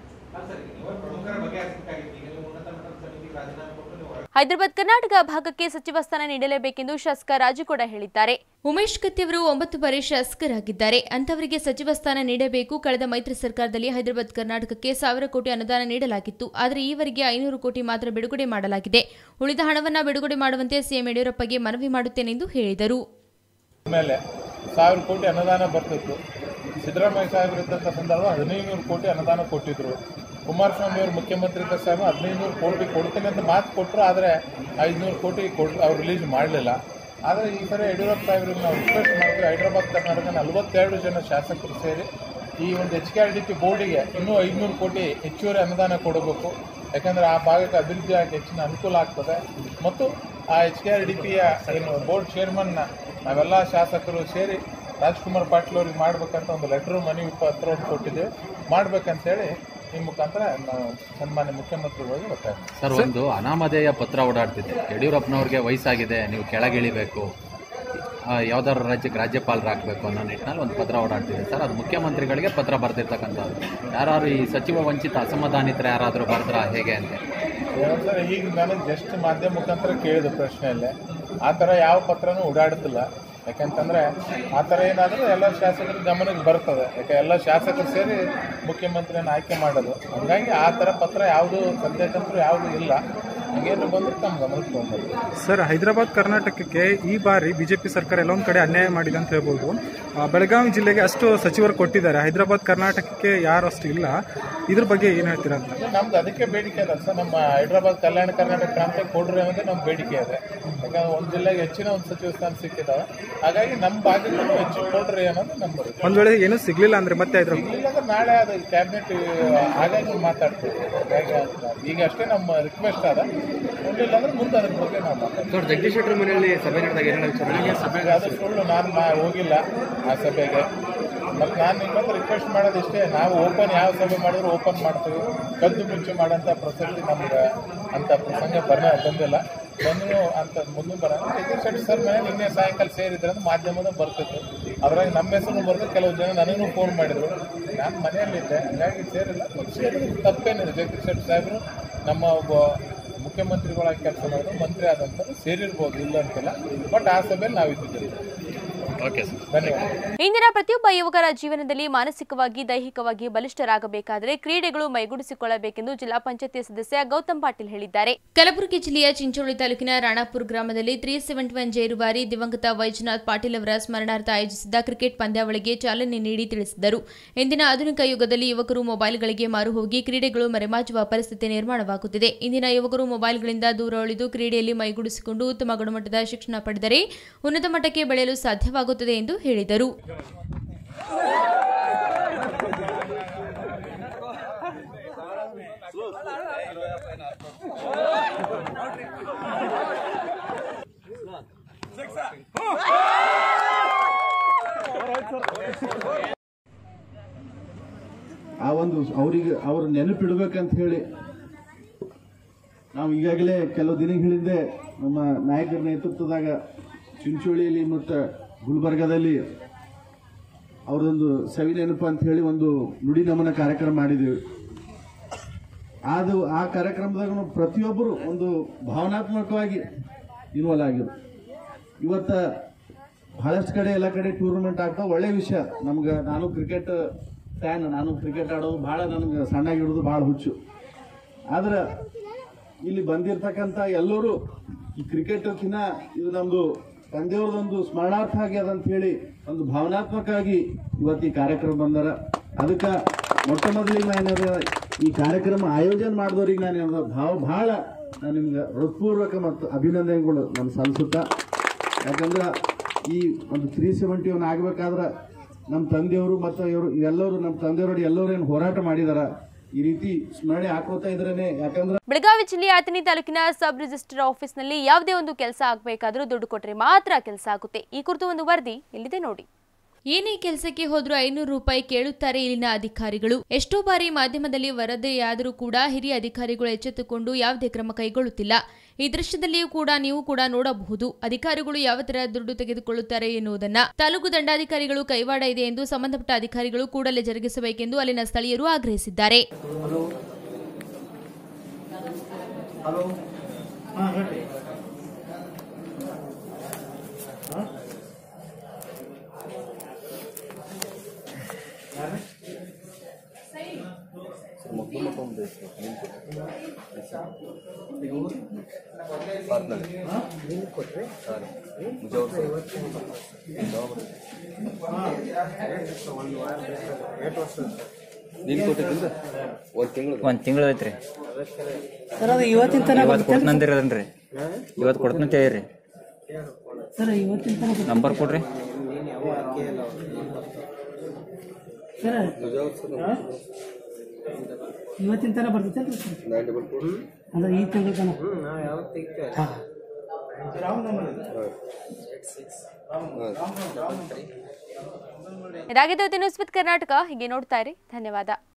ಹೈದರಾಬಾದ್ ಕರ್ನಾಟಕ ಭಾಗಕ್ಕೆ ಸಚಿವ ಸ್ಥಾನ ನೀಡಲೇಬೇಕೆಂದು ಶಾಸಕ ರಾಜು ಕೂಡ ಹೇಳಿದ್ದಾರೆ ಉಮೇಶ್ ಕತ್ತಿ ಅವರು ಒಂಬತ್ತು ಬಾರಿ ಶಾಸಕರಾಗಿದ್ದಾರೆ ಅಂತವರಿಗೆ ಸಚಿವ ಸ್ಥಾನ ನೀಡಬೇಕು ಕಳೆದ ಮೈತ್ರಿ ಸರ್ಕಾರದಲ್ಲಿ ಹೈದರಾಬಾದ್ ಕರ್ನಾಟಕಕ್ಕೆ ಸಾವಿರ ಕೋಟಿ ಅನುದಾನ ನೀಡಲಾಗಿತ್ತು ಆದರೆ ಈವರೆಗೆ ಐನೂರು ಕೋಟಿ ಮಾತ್ರ ಬಿಡುಗಡೆ ಮಾಡಲಾಗಿದೆ ಉಳಿದ ಹಣವನ್ನು ಬಿಡುಗಡೆ ಮಾಡುವಂತೆ ಸಿಎಂ ಯಡಿಯೂರಪ್ಪಗೆ ಮನವಿ ಮಾಡುತ್ತೇನೆಂದು ಹೇಳಿದರು ಮೇಲೆ ಸಾವಿರ ಕೋಟಿ ಅನುದಾನ ಬರ್ತಿತ್ತು ಸಿದ್ದರಾಮಯ್ಯ ಸಾಹೇಬರು ಇದ್ದಂಥ ಸಂದರ್ಭ ಹದಿನೈದು ಕೋಟಿ ಅನುದಾನ ಕೊಟ್ಟಿದ್ರು ಕುಮಾರಸ್ವಾಮಿ ಅವರು ಮುಖ್ಯಮಂತ್ರಿ ಇದ್ದ ಸಾಹೇಬ್ ಹದಿನೈದು ಕೋಟಿ ಕೊಡ್ತೀನಿ ಅಂತ ಮಾತು ಕೊಟ್ಟರು ಆದರೆ ಐದುನೂರು ಕೋಟಿ ಕೊಡ್ ಅವ್ರು ರಿಲೀಸ್ ಮಾಡಲಿಲ್ಲ ಆದರೆ ಈ ಸರಿ ಯಡಿಯೂರಪ್ಪ ಸಾಹೇಬ್ರಿಗೆ ನಾವು ರಿಕ್ವೆಸ್ಟ್ ಮಾಡಿದ್ವಿ ಹೈದರಾಬಾದ್ ಕರ್ನಾಟಕ ನಲವತ್ತೆರಡು ಜನ ಶಾಸಕರು ಸೇರಿ ಈ ಒಂದು H K R D P ಬೋರ್ಡಿಗೆ ಇನ್ನೂ ಐದುನೂರು ಕೋಟಿ ಹೆಚ್ಚುವರಿ ಅನುದಾನ ಕೊಡಬೇಕು ಯಾಕಂದರೆ ಆ ಭಾಗಕ್ಕೆ ಅಭಿವೃದ್ಧಿ ಆಗಿ ಹೆಚ್ಚಿನ ಅನುಕೂಲ ಆಗ್ತದೆ ಮತ್ತು ಆ ಎಚ್ ಕೆ ಆರ್ ಡಿ ಪಿಯ ಏನು ಬೋರ್ಡ್ ಚೇರ್ಮನ್ನ ನಾವೆಲ್ಲ ಶಾಸಕರು ಸೇರಿ ರಾಜ್ಕುಮಾರ್ ಪಾಟೀಲ್ ಅವ್ರಿಗೆ ಮಾಡ್ಬೇಕಂತ ಒಂದು ಲೆಟರ್ ಮನವಿ ಪತ್ರವನ್ನು ಕೊಟ್ಟಿದ್ದೇವೆ ಮಾಡ್ಬೇಕಂತೇಳಿ ಈ ಮುಖಾಂತರ ನಾವು ಸನ್ಮಾನ್ಯ ಮುಖ್ಯಮಂತ್ರಿಗಳಿಗೆ ಒತ್ತಾಯ ಮಾಡ್ತೀವಿ. ಸರ್ ಒಂದು ಅನಾಮಧೇಯ ಪತ್ರ ಓಡಾಡ್ತಿದೆ ಯಡಿಯೂರಪ್ಪನವ್ರಿಗೆ ವಯಸ್ಸಾಗಿದೆ ನೀವು ಕೆಳಗಿಳಿಬೇಕು ಆ, ಯಾವ್ದಾದ್ರು ರಾಜ್ಯಕ್ಕೆ ರಾಜ್ಯಪಾಲರಾಗಬೇಕು ಅನ್ನೋ ನಿಟ್ಟಿನಲ್ಲಿ ಒಂದು ಪತ್ರ ಓಡಾಡ್ತಿದೆ ಸರ್ ಅದು ಮುಖ್ಯಮಂತ್ರಿಗಳಿಗೆ ಪತ್ರ ಬರ್ತಿರ್ತಕ್ಕಂಥದ್ದು ಯಾರು ಈ ಸಚಿವ ವಂಚಿತ ಅಸಮಾಧಾನಿತರು ಯಾರಾದರೂ ಬರ್ದ್ರಾ ಹೇಗೆ ಅಂತ ಏನಂತ ಸರ್ ಈಗ ನನಗೆ ಜಸ್ಟ್ ಮಾಧ್ಯಮ ಮುಖಾಂತರ ಕೇಳಿದ ಪ್ರಶ್ನೆಯಲ್ಲೇ ಆ ಥರ ಯಾವ ಪತ್ರನೂ ಓಡಾಡುತ್ತಿಲ್ಲ ಯಾಕಂತಂದ್ರೆ ಆ ಥರ ಏನಾದರೂ ಎಲ್ಲ ಶಾಸಕರ ಗಮನಕ್ಕೆ ಬರ್ತದೆ ಯಾಕೆ ಎಲ್ಲ ಶಾಸಕರು ಸೇರಿ ಮುಖ್ಯಮಂತ್ರಿಯನ್ನು ಆಯ್ಕೆ ಮಾಡೋದು ಹಂಗಾಗಿ ಆ ಥರ ಪತ್ರ ಯಾವುದು ಸದ್ಯಕ್ಕಂತೂ ಯಾವುದು ಇಲ್ಲ ಹಂಗೇನು ಬಂದ್ರೆ ತಮ್ಮ ಗಮನಕ್ಕೆ ತೊಗೊಂಡ್ಬರ್ತೀವಿ ಸರ್ ಹೈದರಾಬಾದ್ ಕರ್ನಾಟಕಕ್ಕೆ ಈ ಬಾರಿ ಬಿಜೆಪಿ ಸರ್ಕಾರ ಎಲ್ಲೊಂದು ಕಡೆ ಅನ್ಯಾಯ ಮಾಡಿದೆ ಅಂತ ಹೇಳ್ಬೋದು ಆ, ಬೆಳಗಾವಿ ಜಿಲ್ಲೆಗೆ ಅಷ್ಟು ಸಚಿವರು ಕೊಟ್ಟಿದ್ದಾರೆ ಹೈದರಾಬಾದ್ ಕರ್ನಾಟಕಕ್ಕೆ ಯಾರು ಅಷ್ಟು ಇಲ್ಲ ಇದ್ರ ಬಗ್ಗೆ ಏನು ಹೇಳ್ತೀರಾ ಅಂತ ಇದು ನಮ್ದು ಅದಕ್ಕೆ ಬೇಡಿಕೆ ಅದ ಸರ್ ನಮ್ಮ ಹೈದರಾಬಾದ್ ಕಲ್ಯಾಣ ಕರ್ನಾಟಕ ಪ್ರಾಂತ್ಯ ಕೊಡ್ರಿ ಅನ್ನೋದೇ ನಮ್ಮ ಬೇಡಿಕೆ ಇದೆ ಯಾಕಂದ್ರೆ ಒಂದು ಜಿಲ್ಲೆಗೆ ಹೆಚ್ಚಿನ ಒಂದು ಸಚಿವ ಸ್ಥಾನ ಸಿಕ್ಕಿದಾವೆ ಹಾಗಾಗಿ ನಮ್ಮ ಭಾಗಕ್ಕೂ ಹೆಚ್ಚು ಕೊಡ್ರಿ ಅನ್ನೋದು ನಮ್ಮ ಬೇಡಿಕೆ. ಒಂದ್ ವೇಳೆ ಏನೂ ಸಿಗ್ಲಿಲ್ಲ ಅಂದ್ರೆ ಮತ್ತೆ ಹೈದರಾಬಾದ್ ಇಲ್ಲ ಅಂದ್ರೆ ನಾಳೆ ಅದು ಕ್ಯಾಬಿನೆಟ್ ಹಾಗಾಗಿ ಮಾತಾಡ್ತೀವಿ ಹಾಗಾಗಿ ಅದು ಈಗ ಅಷ್ಟೇ ನಮ್ಮ ರಿಕ್ವೆಸ್ಟ್ ಅದ ಒಂದಿಲ್ಲ ಅಂದ್ರೆ ಮುಂದೆ ಅದ್ರ ಬಗ್ಗೆ ನಾವು ಮಾತಾಡ್ತೀವಿ ಜಗದೀಶ್ ಶೆಟ್ಟರ್ ಮನೆಯಲ್ಲಿ ಸಭೆ ನಡೆದಾಗ ಏನೆಲ್ಲ ವಿಚಾರ ಸಭೆಗೆ ಅದು ಸುಳ್ಳು ನಾನು ಮಾ- ಹೋಗಿಲ್ಲ ಆ ಸಭೆಗೆ ಮತ್ತು ನಾನು ನಿಮ್ಮ ಹತ್ರ ರಿಕ್ವೆಸ್ಟ್ ಮಾಡೋದಿಷ್ಟೇ ನಾವು ಓಪನ್ ಯಾವ ಸಭೆ ಮಾಡಿದ್ರು ಓಪನ್ ಮಾಡ್ತೀವಿ ಕದ್ದು ಮುಚ್ಚಿ ಮಾಡೋಂಥ ಪ್ರಸಕ್ತಿ ನಮ್ಗೆ ಅಂಥ ಪ್ರಸಂಗ ಬರ ಬಂದಿಲ್ಲ ಬಂದರೂ ಅಂತ ಮುಂದೆ ಬರೋಣ ಜಗದೀಶ್ ಶೆಟ್ಟಿ ಸರ್ ಮನೆ ನಿನ್ನೆ ಸಾಯಂಕಾಲ ಸೇರಿದ್ರೆ ಅಂತ ಮಾಧ್ಯಮದ ಬರ್ತಿತ್ತು ಅದ್ರಾಗ ನಮ್ಮ ಹೆಸರು ಬರ್ದು ಕೆಲವು ಜನ ನನಗೂ ಫೋನ್ ಮಾಡಿದ್ರು ನಾನು ಮನೆಯಲ್ಲಿದ್ದೆ ಹಾಗಾಗಿ ಸೇರಿಲ್ಲ ಮತ್ತು ಸೇರಿದ್ರೆ ತಪ್ಪೇನಿದೆ ಜಗದೀಶ್ ಶೆಟ್ಟಿ ಸಾಹೇಬರು ನಮ್ಮ ಒಬ್ಬ ಮುಖ್ಯಮಂತ್ರಿಗಳಾಗಿ ಕೆಲಸ ಮಾಡಿದ್ರು ಮಂತ್ರಿ ಆದಂಥದ್ದು ಸೇರಿರ್ಬೋದು ಇಲ್ಲ ಅಂತಿಲ್ಲ ಬಟ್ ಆ ಸಭೆಯಲ್ಲಿ ನಾವು ಇದ್ದಿದ್ದೀವಿ ಓಕೆ ಸರ್ ಧನ್ಯವಾದ ಇಂದಿನ ಪ್ರತಿಯೊಬ್ಬ ಯುವಕರ ಜೀವನದಲ್ಲಿ ಮಾನಸಿಕವಾಗಿ ದೈಹಿಕವಾಗಿ ಬಲಿಷ್ಠರಾಗಬೇಕಾದರೆ ಕ್ರೀಡೆಗಳು ಮೈಗೂಡಿಸಿಕೊಳ್ಳಬೇಕೆಂದು ಜಿಲ್ಲಾ ಪಂಚಾಯತಿ ಸದಸ್ಯ ಗೌತಮ್ ಪಾಟೀಲ್ ಹೇಳಿದ್ದಾರೆ ಕಲಬುರಗಿ ಜಿಲ್ಲೆಯ ಚಿಂಚೋಳಿ ತಾಲೂಕಿನ ರಾಣಾಪುರ ಗ್ರಾಮದಲ್ಲಿ ತ್ರೀ ಸೆವೆಂಟಿ ಒನ್ ಜೇರುವಾರಿ ದಿವಂಗತ ವೈಜನಾಥ್ ಪಾಟೀಲ್ ಅವರ ಸ್ಮರಣಾರ್ಥ ಆಯೋಜಿಸಿದ್ದ ಕ್ರಿಕೆಟ್ ಪಂದ್ಯಾವಳಿಗೆ ಚಾಲನೆ ನೀಡಿ ತಿಳಿಸಿದರು ಇಂದಿನ ಆಧುನಿಕ ಯುಗದಲ್ಲಿ ಯುವಕರು ಮೊಬೈಲ್ಗಳಿಗೆ ಮಾರು ಹೋಗಿ ಕ್ರೀಡೆಗಳು ಮರೆಮಾಚುವ ಪರಿಸ್ಥಿತಿ ನಿರ್ಮಾಣವಾಗುತ್ತಿದೆ ಇಂದಿನ ಯುವಕರು ಮೊಬೈಲ್ಗಳಿಂದ ದೂರ ಉಳಿದು ಕ್ರೀಡೆಯಲ್ಲಿ ಮೈಗೂಡಿಸಿಕೊಂಡು ಉತ್ತಮ ಗುಣಮಟ್ಟದ ಶಿಕ್ಷಣ ಪಡೆದರೆ ಉನ್ನತ ಮಟ್ಟಕ್ಕೆ ಬೆಳೆಯಲು ಸಾಧ್ಯವಾಗುತ್ತದೆ ಎಂದು ಹೇಳಿದರು ಆ ಒಂದು ಅವರಿಗೆ ಅವ್ರ ನೆನಪಿಡ್ಬೇಕಂತ ಹೇಳಿ ನಾವು ಈಗಾಗಲೇ ಕೆಲವು ದಿನಗಳ ಹಿಂದೆ ನಮ್ಮ ನಾಯಕರ ನೇತೃತ್ವದಾಗ ಚಿಂಚೋಳಿಯಲ್ಲಿ ಮತ್ತು ಗುಲ್ಬರ್ಗಾದಲ್ಲಿ ಅವ್ರದೊಂದು ಸವಿ ನೆನಪು ಅಂತ ಹೇಳಿ ಒಂದು ನುಡಿ ನಮನ ಕಾರ್ಯಕ್ರಮ ಮಾಡಿದ್ದೀವಿ ಅದು ಆ ಕಾರ್ಯಕ್ರಮದಾಗ ಪ್ರತಿಯೊಬ್ಬರು ಒಂದು ಭಾವನಾತ್ಮಕವಾಗಿ ಇನ್ವಾಲ್ವ್ ಆಗಿರು ಇವತ್ತು ಬಹಳಷ್ಟು ಕಡೆ ಎಲ್ಲ ಕಡೆ ಟೂರ್ನಮೆಂಟ್ ಆಗ್ತಾವೆ ಒಳ್ಳೆ ವಿಷಯ ನಮ್ಗೆ ನಾನು ಕ್ರಿಕೆಟ್ ಫ್ಯಾನ್ ನಾನು ಕ್ರಿಕೆಟ್ ಆಡೋದು ಭಾಳ ನನಗೆ ಸಣ್ಣಾಗಿಡೋದು ಭಾಳ ಹುಚ್ಚು ಆದ್ರೆ ಇಲ್ಲಿ ಬಂದಿರ್ತಕ್ಕಂಥ ಎಲ್ಲರೂ ಈ ಕ್ರಿಕೆಟ್ಕಿನ್ನ ಇದು ನಮ್ಮದು ತಂದೆಯವ್ರದೊಂದು ಸ್ಮರಣಾರ್ಥ ಆಗ್ಯದ ಅಂತ ಹೇಳಿ ಒಂದು ಭಾವನಾತ್ಮಕವಾಗಿ ಇವತ್ತು ಈ ಕಾರ್ಯಕ್ರಮ ಬಂದಾರ ಅದಕ್ಕೆ ಮೊಟ್ಟ ಮೊದಲಿಗೆ ನಾನು ಏನಾರ ಈ ಕಾರ್ಯಕ್ರಮ ಆಯೋಜನೆ ಮಾಡಿದವ್ರಿಗೆ ನಾನು ಏನಾರ ಭಾವ ಭಾಳ ನಾನು ನಿಮ್ಗೆ ಹೃತ್ಪೂರ್ವಕ ಮತ್ತು ಅಭಿನಂದನೆಗಳು ನಾನು ಸಲ್ಲಿಸುತ್ತಾ ಯಾಕಂದ್ರೆ ಈ ಒಂದು ತ್ರೀ ಸೆವೆಂಟಿ ಒನ್ ಆಗಬೇಕಾದ್ರೆ ನಮ್ಮ ತಂದೆಯವರು ಮತ್ತು ಇವರು ಎಲ್ಲರೂ ನಮ್ಮ ತಂದೆಯವರು ಎಲ್ಲರೂ ಏನು ಹೋರಾಟ ಮಾಡಿದಾರ ಈ ರೀತಿ ಸ್ಮರಣೆ ಹಾಕೋತಾ ಇದ್ರೇನೆ ಯಾಕಂದ್ರೆ ಬೆಳಗಾವಿ ಜಿಲ್ಲೆಯ ಅಥಣಿ ತಾಲೂಕಿನ ಸಬ್ ರಿಜಿಸ್ಟರ್ ಆಫೀಸ್ನಲ್ಲಿ ಯಾವುದೇ ಒಂದು ಕೆಲಸ ಆಗಬೇಕಾದ್ರೂ ದುಡ್ಡು ಕೊಟ್ಟರೆ ಮಾತ್ರ ಕೆಲಸ ಆಗುತ್ತೆ ಈ ಕುರಿತು ಒಂದು ವರದಿ ಇಲ್ಲಿದೆ ನೋಡಿ ಏನೇ ಕೆಲಸಕ್ಕೆ ಹೋದ್ರೂ ಐನೂರು ರೂಪಾಯಿ ಕೇಳುತ್ತಾರೆ ಇಲ್ಲಿನ ಅಧಿಕಾರಿಗಳು ಎಷ್ಟೋ ಬಾರಿ ಮಾಧ್ಯಮದಲ್ಲಿ ವರದಿಯಾದರೂ ಕೂಡ ಹಿರಿಯ ಅಧಿಕಾರಿಗಳು ಎಚ್ಚೆತ್ತುಕೊಂಡು ಯಾವುದೇ ಕ್ರಮ ಕೈಗೊಳ್ಳುತ್ತಿಲ್ಲ ಈ ದೃಶ್ಯದಲ್ಲಿಯೂ ಕೂಡ ನೀವು ಕೂಡ ನೋಡಬಹುದು ಅಧಿಕಾರಿಗಳು ಯಾವ ತರ ದುಡ್ಡು ತೆಗೆದುಕೊಳ್ಳುತ್ತಾರೆ ಎನ್ನುವುದನ್ನ ತಾಲೂಕು ದಂಡಾಧಿಕಾರಿಗಳು ಕೈವಾಡ ಇದೆ ಎಂದು ಸಂಬಂಧಪಟ್ಟ ಅಧಿಕಾರಿಗಳು ಕೂಡಲೇ ಜರುಗಿಸಬೇಕೆಂದು ಅಲ್ಲಿನ ಸ್ಥಳೀಯರು ಆಗ್ರಹಿಸಿದ್ದಾರೆ ಹಲೋ ಹಾಂ ಹೇಳ್ರಿ ಒಂದು ತಿಂಗಳು ಒಂದು ತಿಂಗಳು ಐತ್ರಿ ಸರ್ ಅದು ಇವತ್ತಿನ ತನಕ ಇವತ್ತು ಕೊಡ್ತಂದಿರಲ್ರಿ ಇವತ್ತು ಕೊಡ್ತಂತ ಹೇಳಿರಿ ಸರ್ ಇವತ್ತಿನ ತನಕ ನಂಬರ್ ಕೊಡ್ರಿ ಸರ್ ಇವತ್ತಿನ ತನಕ ಬರ್ತೈತಲ್ರಿ ಸರ್ ಅಂದ್ರೆ ಈ ತಿಂಗಳ ತನಕ ಹಾಂ ಇದಾಗಿದೆ ನ್ಯೂಸ್ ವಿತ್ ಕರ್ನಾಟಕ ಹೀಗೆ ನೋಡ್ತಾ ಇರಿ ಧನ್ಯವಾದ